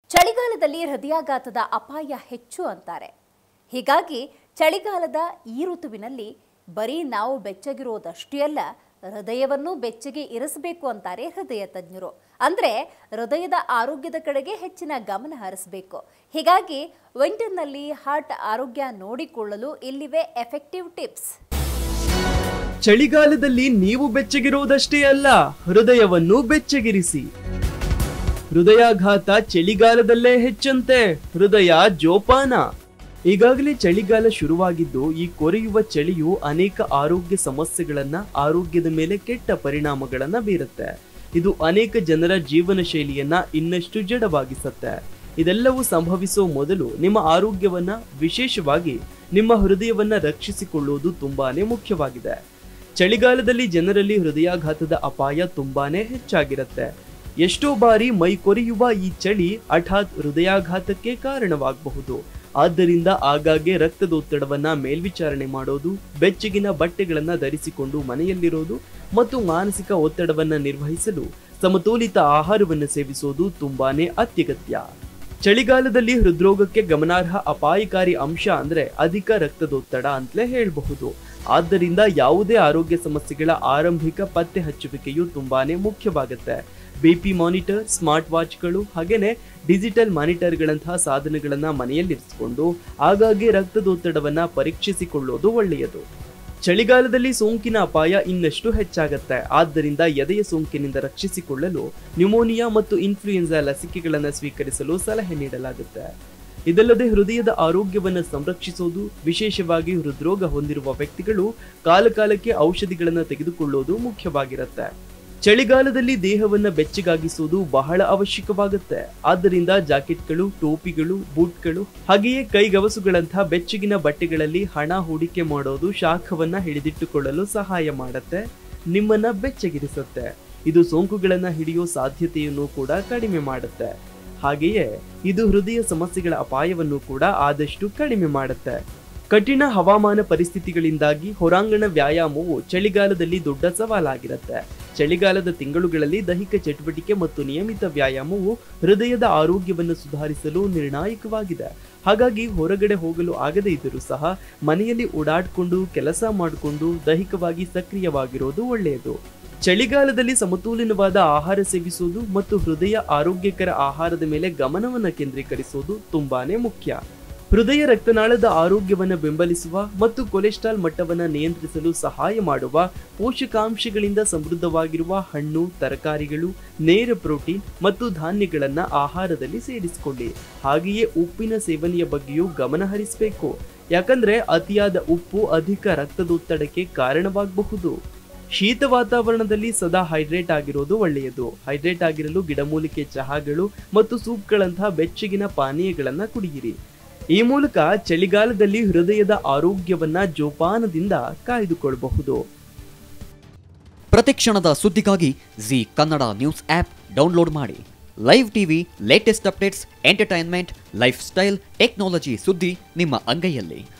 ಚಳಿಗಾಲದಲ್ಲಿ ಹೃದಯಾಘಾತದ ಅಪಾಯ ಹೆಚ್ಚು ಅಂತಾರೆ ಹೀಗಾಗಿ ಚಳಿಗಾಲದ ಈ ಋತುವಿನಲ್ಲಿ ಬರೀ ನಾವು ಬೆಚ್ಚಗಿರೋದಷ್ಟೇ ಅಲ್ಲ ಹೃದಯವನ್ನು ಬೆಚ್ಚಗೆ ಇರಿಸಬೇಕು ಅಂತಾರೆ ಹೃದಯ ತಜ್ಞರು ಅಂದ್ರೆ ಹೃದಯದ ಆರೋಗ್ಯದ ಕಡೆಗೆ ಹೆಚ್ಚಿನ ಗಮನ ಹರಿಸಬೇಕು ಹೀಗಾಗಿ ವಿಂಟರ್ನಲ್ಲಿ ಹಾರ್ಟ್ ಆರೋಗ್ಯ ನೋಡಿಕೊಳ್ಳಲು ಇಲ್ಲಿವೆ ಎಫೆಕ್ಟಿವ್ ಟಿಪ್ಸ್ ಚಳಿಗಾಲದಲ್ಲಿ ನೀವು ಬೆಚ್ಚಗಿರುವುದಷ್ಟೇ ಅಲ್ಲ ಹೃದಯವನ್ನು ಬೆಚ್ಚಗಿರಿಸಿ ಹೃದಯಾಘಾತ ಚಳಿಗಾಲದಲ್ಲೇ ಹೆಚ್ಚಂತೆ ಹೃದಯ ಜೋಪಾನ ಈಗಾಗಲೇ ಚಳಿಗಾಲ ಶುರುವಾಗಿದ್ದು ಈ ಕೊರೆಯುವ ಚಳಿಯು ಅನೇಕ ಆರೋಗ್ಯ ಸಮಸ್ಯೆಗಳನ್ನ ಆರೋಗ್ಯದ ಮೇಲೆ ಕೆಟ್ಟ ಪರಿಣಾಮಗಳನ್ನ ಬೀರುತ್ತೆ ಇದು ಅನೇಕ ಜನರ ಜೀವನ ಶೈಲಿಯನ್ನ ಇನ್ನಷ್ಟು ಜಡವಾಗಿಸುತ್ತೆ ಇದೆಲ್ಲವೂ ಸಂಭವಿಸುವ ಮೊದಲು ನಿಮ್ಮ ಆರೋಗ್ಯವನ್ನ ವಿಶೇಷವಾಗಿ ನಿಮ್ಮ ಹೃದಯವನ್ನ ರಕ್ಷಿಸಿಕೊಳ್ಳುವುದು ತುಂಬಾನೇ ಮುಖ್ಯವಾಗಿದೆ ಚಳಿಗಾಲದಲ್ಲಿ ಜನರಲ್ಲಿ ಹೃದಯಾಘಾತದ ಅಪಾಯ ತುಂಬಾನೇ ಹೆಚ್ಚಾಗಿರುತ್ತೆ ಎಷ್ಟೋ ಬಾರಿ ಮೈ ಕೊರೆಯುವ ಈ ಚಳಿ ಹಠಾತ್ ಹೃದಯಾಘಾತಕ್ಕೆ ಕಾರಣವಾಗಬಹುದು ಆದ್ದರಿಂದ ಆಗಾಗ್ಗೆ ರಕ್ತದೊತ್ತಡವನ್ನ ಮೇಲ್ವಿಚಾರಣೆ ಮಾಡೋದು ಬೆಚ್ಚಗಿನ ಬಟ್ಟೆಗಳನ್ನ ಧರಿಸಿಕೊಂಡು ಮನೆಯಲ್ಲಿರೋದು ಮತ್ತು ಮಾನಸಿಕ ಒತ್ತಡವನ್ನ ನಿರ್ವಹಿಸಲು ಸಮತೋಲಿತ ಆಹಾರವನ್ನು ಸೇವಿಸೋದು ತುಂಬಾನೇ ಅತ್ಯಗತ್ಯ ಚಳಿಗಾಲದಲ್ಲಿ ಹೃದ್ರೋಗಕ್ಕೆ ಗಮನಾರ್ಹ ಅಪಾಯಕಾರಿ ಅಂಶ ಅಂದ್ರೆ ಅಧಿಕ ರಕ್ತದೊತ್ತಡ ಅಂತಲೇ ಹೇಳಬಹುದು ಆದ್ದರಿಂದ ಯಾವುದೇ ಆರೋಗ್ಯ ಸಮಸ್ಯೆಗಳ ಆರಂಭಿಕ ಪತ್ತೆ ಹಚ್ಚುವಿಕೆಯು ತುಂಬಾನೇ ಮುಖ್ಯವಾಗುತ್ತೆ ಬಿಪಿ ಮಾನಿಟರ್ ಸ್ಮಾರ್ಟ್ ವಾಚ್ಗಳು ಹಾಗೇನೆ ಡಿಜಿಟಲ್ ಮಾನಿಟರ್ಗಳಂತಹ ಸಾಧನಗಳನ್ನ ಮನೆಯಲ್ಲಿರಿಸಿಕೊಂಡು ಆಗಾಗ್ಗೆ ರಕ್ತದೊತ್ತಡವನ್ನ ಪರೀಕ್ಷಿಸಿಕೊಳ್ಳೋದು ಒಳ್ಳೆಯದು ಚಳಿಗಾಲದಲ್ಲಿ ಸೋಂಕಿನ ಅಪಾಯ ಇನ್ನಷ್ಟು ಹೆಚ್ಚಾಗತ್ತೆ ಆದ್ದರಿಂದ ಎದೆಯ ಸೋಂಕಿನಿಂದ ರಕ್ಷಿಸಿಕೊಳ್ಳಲು ನ್ಯೂಮೋನಿಯಾ ಮತ್ತು ಇನ್ಫ್ಲೂಯೆನ್ಸಾ ಲಸಿಕೆಗಳನ್ನು ಸ್ವೀಕರಿಸಲು ಸಲಹೆ ನೀಡಲಾಗುತ್ತೆ ಇದಲ್ಲದೆ ಹೃದಯದ ಆರೋಗ್ಯವನ್ನು ಸಂರಕ್ಷಿಸೋದು ವಿಶೇಷವಾಗಿ ಹೃದ್ರೋಗ ಹೊಂದಿರುವ ವ್ಯಕ್ತಿಗಳು ಕಾಲಕಾಲಕ್ಕೆ ಔಷಧಿಗಳನ್ನು ತೆಗೆದುಕೊಳ್ಳೋದು ಮುಖ್ಯವಾಗಿರುತ್ತೆ ಚಳಿಗಾಲದಲ್ಲಿ ದೇಹವನ್ನ ಬೆಚ್ಚಗಾಗಿಸುವುದು ಬಹಳ ಅವಶ್ಯಕವಾಗುತ್ತೆ ಆದ್ದರಿಂದ ಜಾಕೆಟ್ಗಳು ಟೋಪಿಗಳು ಬೂಟ್ಗಳು ಹಾಗೆಯೇ ಕೈಗವಸುಗಳಂತಹ ಬೆಚ್ಚಗಿನ ಬಟ್ಟೆಗಳಲ್ಲಿ ಹಣ ಹೂಡಿಕೆ ಮಾಡೋದು ಶಾಖವನ್ನ ಹಿಡಿದಿಟ್ಟುಕೊಳ್ಳಲು ಸಹಾಯ ಮಾಡುತ್ತೆ ನಿಮ್ಮನ್ನ ಬೆಚ್ಚಗಿರಿಸುತ್ತೆ ಇದು ಸೋಂಕುಗಳನ್ನ ಹಿಡಿಯೋ ಸಾಧ್ಯತೆಯನ್ನು ಕೂಡ ಕಡಿಮೆ ಮಾಡುತ್ತೆ ಹಾಗೆಯೇ ಇದು ಹೃದಯ ಸಮಸ್ಯೆಗಳ ಅಪಾಯವನ್ನು ಕೂಡ ಆದಷ್ಟು ಕಡಿಮೆ ಮಾಡುತ್ತೆ ಕಠಿಣ ಹವಾಮಾನ ಪರಿಸ್ಥಿತಿಗಳಿಂದಾಗಿ ಹೊರಾಂಗಣ ವ್ಯಾಯಾಮವು ಚಳಿಗಾಲದಲ್ಲಿ ದೊಡ್ಡ ಸವಾಲಾಗಿರುತ್ತೆ ಚಳಿಗಾಲದ ತಿಂಗಳುಗಳಲ್ಲಿ ದೈಹಿಕ ಚಟುವಟಿಕೆ ಮತ್ತು ನಿಯಮಿತ ವ್ಯಾಯಾಮವು ಹೃದಯದ ಆರೋಗ್ಯವನ್ನು ಸುಧಾರಿಸಲು ನಿರ್ಣಾಯಕವಾಗಿದೆ ಹಾಗಾಗಿ ಹೊರಗಡೆ ಹೋಗಲು ಆಗದೇ ಇದ್ದರೂ ಸಹ ಮನೆಯಲ್ಲಿ ಓಡಾಡಿಕೊಂಡು ಕೆಲಸ ಮಾಡಿಕೊಂಡು ದೈಹಿಕವಾಗಿ ಸಕ್ರಿಯವಾಗಿರೋದು ಒಳ್ಳೆಯದು ಚಳಿಗಾಲದಲ್ಲಿ ಸಮತೋಲನವಾದ ಆಹಾರ ಸೇವಿಸುವುದು ಮತ್ತು ಹೃದಯ ಆರೋಗ್ಯಕರ ಆಹಾರದ ಮೇಲೆ ಗಮನವನ್ನು ಕೇಂದ್ರೀಕರಿಸುವುದು ತುಂಬಾನೇ ಮುಖ್ಯ ಹೃದಯ ರಕ್ತನಾಳದ ಆರೋಗ್ಯವನ್ನು ಬೆಂಬಲಿಸುವ ಮತ್ತು ಕೊಲೆಸ್ಟ್ರಾಲ್ ಮಟ್ಟವನ್ನು ನಿಯಂತ್ರಿಸಲು ಸಹಾಯ ಮಾಡುವ ಪೋಷಕಾಂಶಗಳಿಂದ ಸಮೃದ್ಧವಾಗಿರುವ ಹಣ್ಣು ತರಕಾರಿಗಳು ನೇರ ಪ್ರೋಟೀನ್ ಮತ್ತು ಧಾನ್ಯಗಳನ್ನ ಆಹಾರದಲ್ಲಿ ಸೇರಿಸಿಕೊಳ್ಳಿ ಹಾಗೆಯೇ ಉಪ್ಪಿನ ಸೇವನೆಯ ಬಗ್ಗೆಯೂ ಗಮನ ಹರಿಸಬೇಕು ಯಾಕಂದ್ರೆ ಅತಿಯಾದ ಉಪ್ಪು ಅಧಿಕ ರಕ್ತದೊತ್ತಡಕ್ಕೆ ಕಾರಣವಾಗಬಹುದು ಶೀತ ವಾತಾವರಣದಲ್ಲಿ ಸದಾ ಹೈಡ್ರೇಟ್ ಆಗಿರೋದು ಒಳ್ಳೆಯದು ಹೈಡ್ರೇಟ್ ಆಗಿರಲು ಗಿಡಮೂಲಿಕೆ ಚಹಾಗಳು ಮತ್ತು ಸೂಪ್ಗಳಂತಹ ಬೆಚ್ಚಗಿನ ಪಾನೀಯಗಳನ್ನ ಕುಡಿಯಿರಿ ಈ ಮೂಲಕ ಚಳಿಗಾಲದಲ್ಲಿ ಹೃದಯದ ಆರೋಗ್ಯವನ್ನ ಜೋಪಾನದಿಂದ ಕಾಯ್ದುಕೊಳ್ಳಬಹುದು ಪ್ರತಿಕ್ಷಣದ ಸುದ್ದಿಗಾಗಿ Zee Kannada news app download ಮಾಡಿ live TV latest updates entertainment lifestyle technology ಸುದ್ದಿ ನಿಮ್ಮ ಅಂಗೈಯಲ್ಲಿ